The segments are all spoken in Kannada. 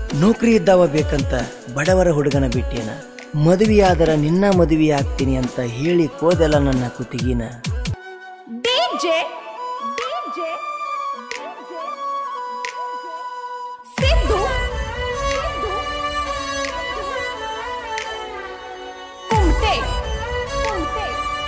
ನೌಕರಿ ಇದ್ದಾವ ಬೇಕಂತ ಬಡವರ ಹುಡುಗನ ಬಿಟ್ಟೇನ ಮದುವೆಯಾದರ ನಿನ್ನ ಮದುವೆ ಆಗ್ತೀನಿ ಅಂತ ಹೇಳಿ ಕೋದೆಲ್ಲ ನನ್ನ ಕುತ್ತಿಗಿನ ಡಿಜೆ ಡಿಜೆ ಸಿದ್ದು ಕುಮಟೆ ಕುಮಟೆ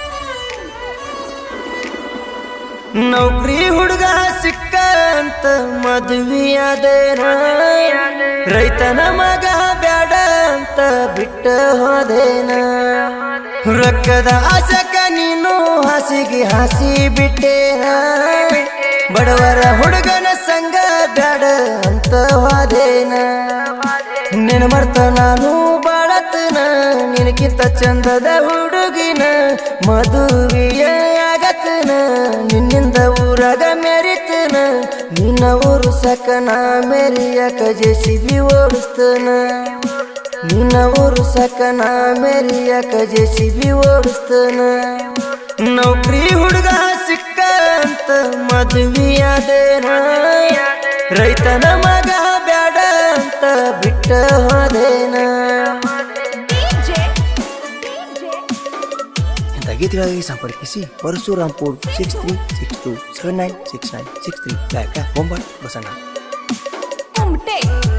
ನೌಕರಿ ಹುಡುಗ ಸಿಕ್ಕ ಅಂತ ಮದುವೆಯಾದೇನ ರೈತನ ಮಗ ಬ್ಯಾಡ ಅಂತ ಬಿಟ್ಟ ಹೋದೇನ ರೊಕ್ಕದ ಆಸಕ ನೀನು ಹಾಸಿಗೆ ಹಾಸಿ ಬಿಟ್ಟೇನ ಬಡವರ ಹುಡುಗನ ಸಂಗ ಬ್ಯಾಡ ಅಂತ ಹೋದೇನ ನಿನ್ನ ಮರ್ತ ನಾನು ಬಾಳತನ ನಿನಕ್ಕಿಂತ ಚಂದದ ಹುಡುಗಿನ ಮದುವೆಯ ಆಗತನ ನಿನ್ನಿಂದ ಊರಾಗ ಮೆರಿತನ ನಿನ್ನ ಊರು ಸಕನ ಮೆರಿಯಕ ಜೆಸಿಬಿ ಓಡಿಸ್ತನ ನಿನ್ನ ಊರು ಸಕನ ಮೆರಿಯಕ ಜೆಸಿಬಿ ಓಡಿಸ್ತನ ನೌಕರಿ ಹುಡುಗ ಸಿಕ್ಕ ಅಂತ ಮದುವೆಯಾದೇನ ರೈತನ ಮಗ ಬ್ಯಾಡ ಅಂತ ಬಿಟ್ಟ ಹೋದೇನ ಡಿಜೆ ಡಿಜೆ ಇಂಥ ಗೀತೆಗಾಗಿ ಸಂಪರ್ಕಿಸಿ Parashurampur six three six two seven nine six nine six three ಬ್ಯಾಕ ಬೊಂಬಾಟ್ ಬಸಣ್ಣ ಕುಮಟೆ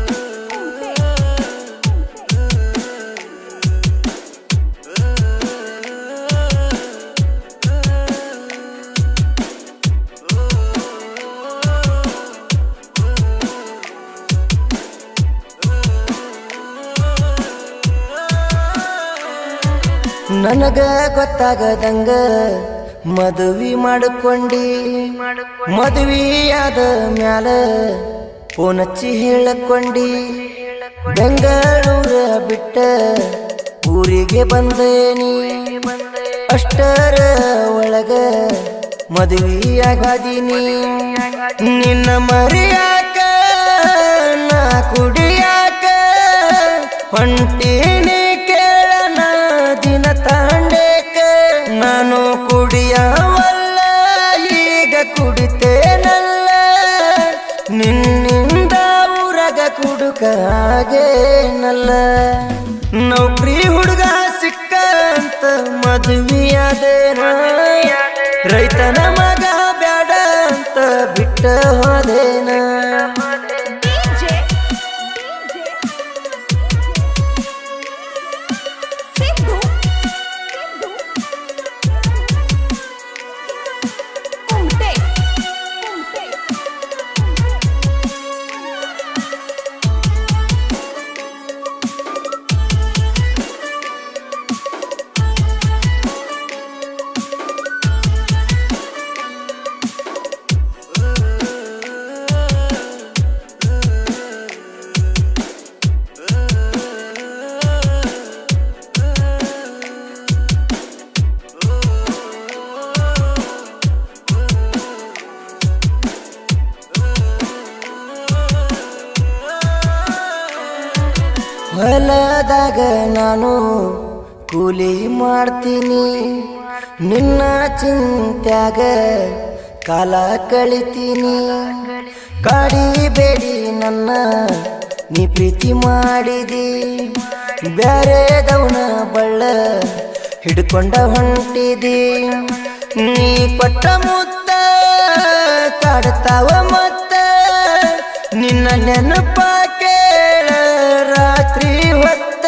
ನನಗ ಗೊತ್ತಾಗದಂಗ ಮದುವೆ ಮಾಡಿಕೊಂಡಿ ಮದುವೆಯಾದ ಮ್ಯಾಲ ಫೋನ್ ಹಚ್ಚಿ ಹೇಳಕೊಂಡಿ ಬೆಂಗಳೂರ ಬಿಟ್ಟ ಊರಿಗೆ ಬಂದೇನಿ ಅಷ್ಟರ ಒಳಗ ಮದುವೆಯಾಗದೀನಿ ನಿನ್ನ ಮರಿಯಾಕ ನಾ ಕುಡಿಯಾಕ ಹೊಂಟೀನಿ ಕೇಳನ ದಿನ ತಾಂಡೇಕ ನಾನು ಕುಡಿಯವಲ್ಲ ಈಗ ಕುಡಿತೇನಲ್ಲ ನಿನ್ನಿಂದ ಊರಗ ಕುಡುಕ ಹಾಗೇನಲ್ಲ ನೌಕರಿ ಹುಡುಗ ಸಿಕ್ಕ ಅಂತ ಮದುವೆಯಾದೇನ ರೈತನ ಮಗ ಬ್ಯಾಡ ಅಂತ ಬಿಟ್ಟ ಹೋದೇನ ಡಿಜೆ ಡಿಜೆ ಸಿದ್ದು ಕುಮಟೆ ಕುಮಟೆ ಹೊಲದಾಗ ನಾನು ಕೂಲಿ ಮಾಡ್ತೀನಿ ನಿನ್ನ ಚಿಂತ್ಯಾಗ ಕಾಲ ಕಳಿತೀನಿ ಕಾಡಿಬೇಡಿ ನನ್ನ ನೀ ಪ್ರೀತಿ ಮಾಡಿದಿ ಬ್ಯಾರೆದವನ ಬಳ್ಳ ಹಿಡ್ಕೊಂಡ ಹೊಂಟಿದಿ ನೀ ಕೊಟ್ಟ ಮುತ್ತ ಕಾಡ್ತಾವ ಮತ್ತ ನಿನ್ನ ನೆನಪ ಕೇಳ ರಾತ್ರಿ ಹೊತ್ತ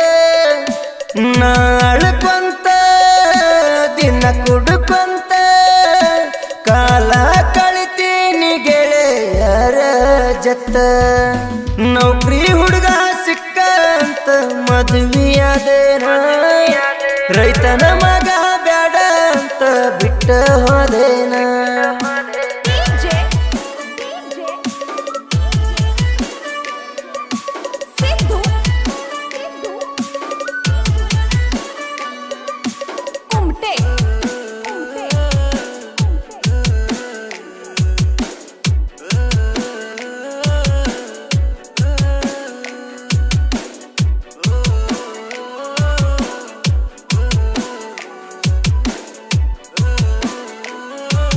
ನಾಳ್ಕೊಂತ ದಿನ ಕುಡ್ಕೊಂತ ಕಾಲ ಕಳಿತೀನಿ ಗೆಳೆಯರ ಜತ್ತ ನೌಕರಿ ಹುಡುಗ ಸಿಕ್ಕ ಅಂತ ಮದುವೆಯಾದೇನ ರೈತನ ಮಗ ಬ್ಯಾಡ ಅಂತ ಬಿಟ್ಟ ಹೋದೇನ ಡಿಜೆ ಡಿಜೆ ಸಿದ್ದು ಕುಮಟೆ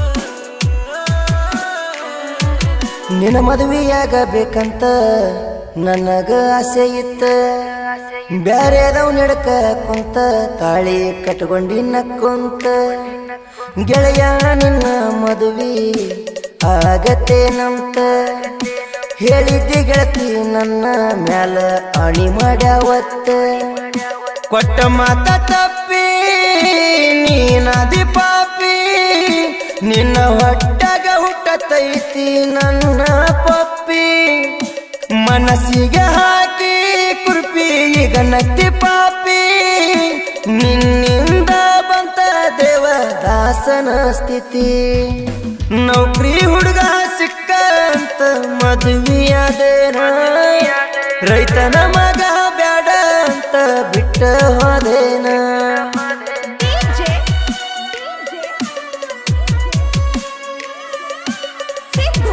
ನಿನ್ನ ಮದುವೆಯಾಗಬೇಕಂತ ನನಗ ಆಸೆ ಇತ್ತ ಬ್ಯಾರೆದವ್ ನಡಕ ಕುಂತ ತಾಳಿ ಕಟ್ಕೊಂಡಿ ನಕ್ಕುಂತ ಗೆಳೆಯ ನಿನ್ನ ಮದುವೆ ಆಗತ್ತೇನಂತ ಹೇಳಿದ್ದೆ ಗೆಳತಿ ನನ್ನ ಮ್ಯಾಲ ಅಣಿ ಮಾಡ್ಯಾವತ್ತ ಕೊಟ್ಟ ಮಾತ ತಪ್ಪಿ ನೀನದಿ ಪಾಪಿ ನಿನ್ನ ಹೊಟ್ಟಗ ಹುಟ್ಟತೈತಿ ನನ್ನ ಪಪ್ಪಿ ಮನಸ್ಸಿಗೆ ಹಾಕಿ ಕುರ್ಪಿ ಈಗ ನತ್ತಿ ಪಾಪಿ ನಿನ್ನಿಂದ ಬಂತ ದೇವದಾಸನ ಸ್ಥಿತಿ ನೌಕರಿ ಹುಡುಗ ಸಿಕ್ಕಂತ ಮದುವೆಯಾದೇನ ರೈತನ ಮಗ ಬ್ಯಾಡ ಅಂತ ಬಿಟ್ಟ ಹೋದೇನ DJ ಸಿದ್ದು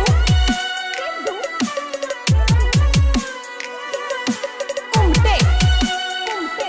ಕುಮಟೆ ಕುಮಟೆ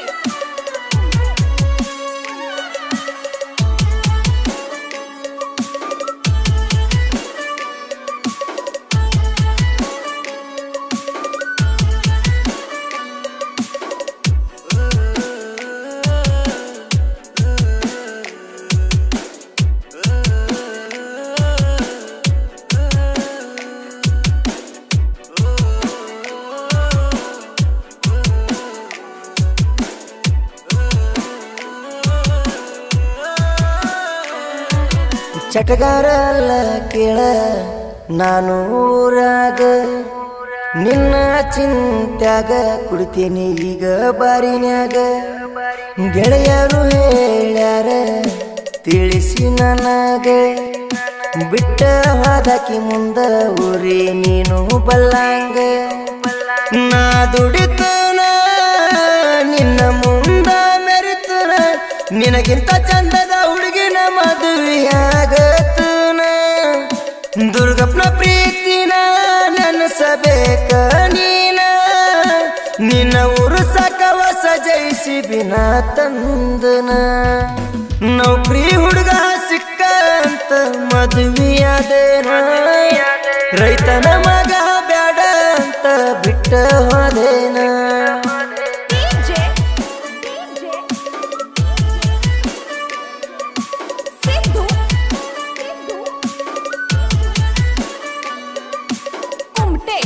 ಚಟಗಾರ ಅಲ್ಲ ಕೇಳ ನಾನು ಊರಾಗ ನಿನ್ನ ಚಿಂತ್ಯಾಗ ಕುಡಿತೀನಿ ಈಗ ಬಾರಿನ್ಯಾಗ ಗೆಳೆಯರು ಹೇಳ್ಯಾರ ತಿಳಿಸಿ ನನಗ ಬಿಟ್ಟ ಹೋದಾಕಿ ಮುಂದ ಊರಿ ನೀನು ಬಲ್ಲಂಗ ನಾ ದುಡಿತನ ನಿನ್ನ ಮುಂದ ಮೆರಿತನ ನಿನಗಿಂತ ಚಂದದ ಹುಡುಗಿನ ಮದುವೆಯಾಗತನ ದುರ್ಗಪ್ಪನ ಪ್ರೀತಿನ ನೆನಸಬೇಕ ನೀನ ನಿನ್ನ ಊರು ಸಕವಸ ಜಯಿಸಿ ಬಿನ ತಂದನ ನೌಕರಿ ಹುಡುಗ ಸಿಕ್ಕಂತ ಮದುವೆಯಾದೇನ ರೈತನ ಮಗ ಬ್ಯಾಡ ಅಂತ ಬಿಟ್ಟ ಹೋದೇನ DJ ಸಿದ್ದು ಕುಮಟೆ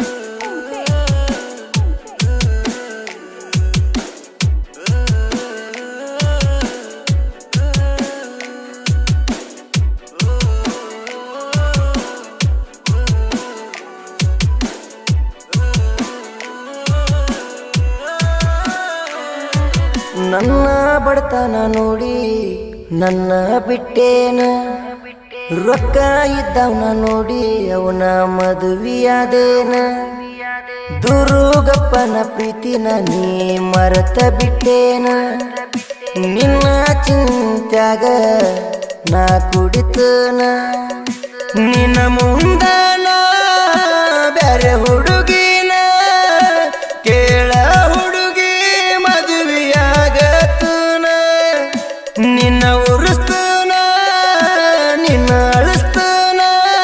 ನನ್ನ ಬಡತನ ನೋಡಿ ನನ್ನ ಬಿಟ್ಟೇನ ರೊಕ್ಕ ಇದ್ದವನ ನೋಡಿ ಅವನ ಮದುವೆಯಾದೇನ ದುರುಗಪ್ಪನ ಪ್ರೀತಿನ ನೀ ಮರೆತ ಬಿಟ್ಟೇನ ನಿನ್ನ ಚಿಂತ್ಯಾಗ ನಾ ಕುಡಿತನ ನಿನ್ನ ಮುಂದನ ಬ್ಯಾರೆ ಹುಡುಗಿನ ಕೇಳ ಹುಡುಗಿ ಮದುವೆಯಾಗತನ ನಿನ್ನ ಉರಿಸ್ತನ ನಿನ್ನ ಅಳಿಸ್ತನ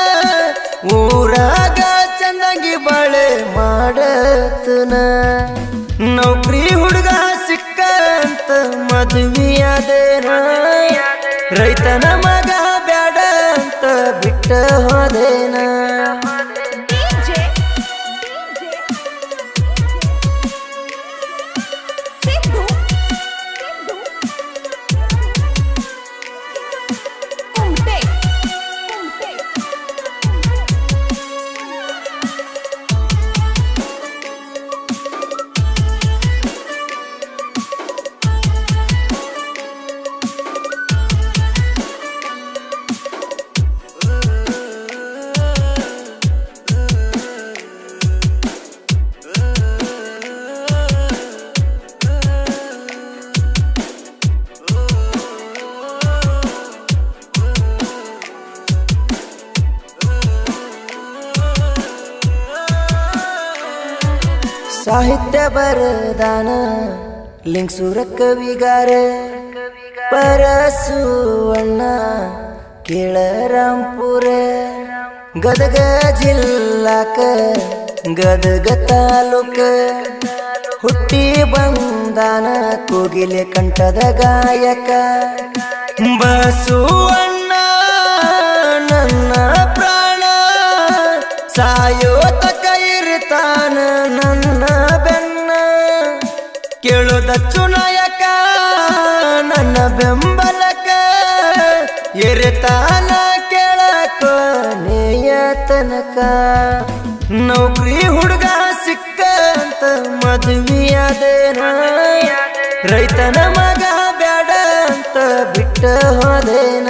ಊರಾಗ ಚಂದಾಗಿ ಬಾಳೆ ಮಾಡತನ ನೌಕರಿ ಹುಡುಗ ಸಿಕ್ಕಂತ ಮದುವೆಯಾದೇನ ರೈತನ ಮಗ ಬ್ಯಾಡ ಅಂತ ಬಿಟ್ಟ ಹೋದೇನ DJ ಸಿದ್ದು ಕುಮಟೆ ಕುಮಟೆ ಸಾಹಿತ್ಯ ಬರದಾನ ಲಿಂಗ್ಸೂರ ಕವಿಗಾರ ಪರಸು ಅಣ್ಣ ಕೇಳರಾಂಪುರ ಗದಗ ಜಿಲ್ಲಾಕ ಗದಗ ತಾಲೂಕ ಹುಟ್ಟಿ ಬಂದಾನ ಕೋಗಿಲೆ ಕಂಠದ ಗಾಯಕ ಬಸುವಣ್ಣ ನನ್ನ ಪ್ರಾಣ ಸಾಯೋತಕ ಇರ್ತಾನ ನನ್ನ ಬೆನ್ನ ಕೇಳುದ ಚುನಾಯಕ ನನ್ನ ಬೆಂಬಲಕ ಇರ್ತಾನ ಕೇಳಕ ನೇಯ ತನಕ ನೌಕರಿ ಹುಡುಗ ಸಿಕ್ಕಂತ ಮದುವೆಯಾದೇನ ರೈತನ ಮಗ ಬ್ಯಾಡ ಅಂತ ಬಿಟ್ಟ ಹೋದೇನ